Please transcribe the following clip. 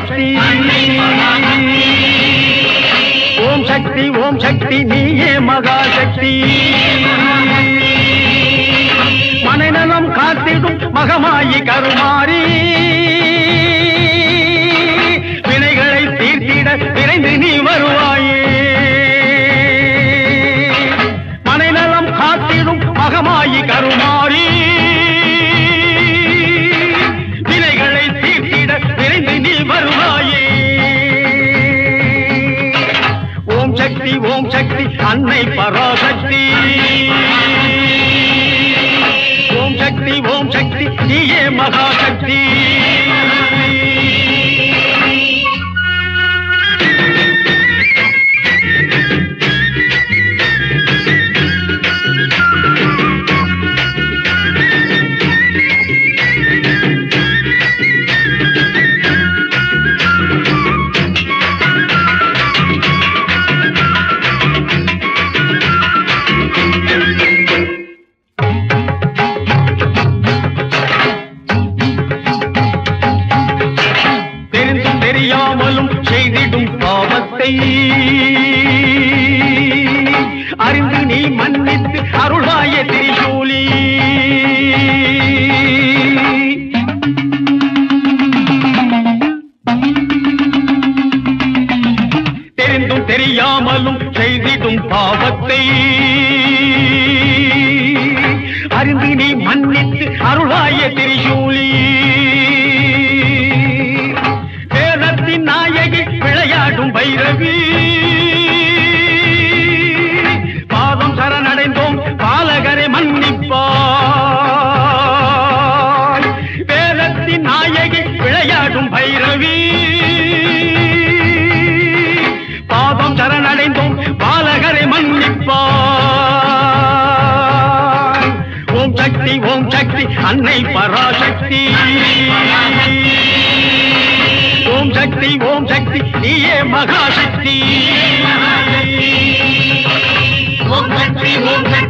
பராசக்தி ஓம் சக்தி ஓம் சக்தி நீயே மகாசக்தி மனைநலம் காத்திடும் மகமாயி கருமாறி வினைகளை தீர்த்திட விரைந்து நீ வருவாயே மனைநலம் காத்திடும் மகமாயி கருமாறி வினைகளை தீர்த்திட விரைந்து நீ வருவாயே ஓம் சக்தி ஓம் சக்தி அன்னை பராசக்தி ஓம் சக்தி ஓம் சக்தி நீயே மகாசக்தி தெரிந்தும் தெரியாமலும் செய்திடும் பாவத்தை அறிந்து நீ மன்னித்து அருளாய திரிசூலி தெரிந்தும் தெரியாமலும் செய்திடும் பாவத்தை அறிந்து நீ மன்னித்து அருளாய திரிசூலி வேதத்தின் நாயகி விளையாடும் பைரவி பாதம் சரணடைந்தோம் பாலகரை மன்னிப்பாய் வேதத்தின் நாயகி விளையாடும் பைரவி பாதம் சரணடைந்தோம் பாலகரை மன்னிப்பாய் ஓம் சக்தி ஓம் சக்தி அன்னை பராசக்தி ஓம் சக்தி ஓம் சக்தி நீயே மகாசக்தி ஓம் சக்தி ஓம் சக்தி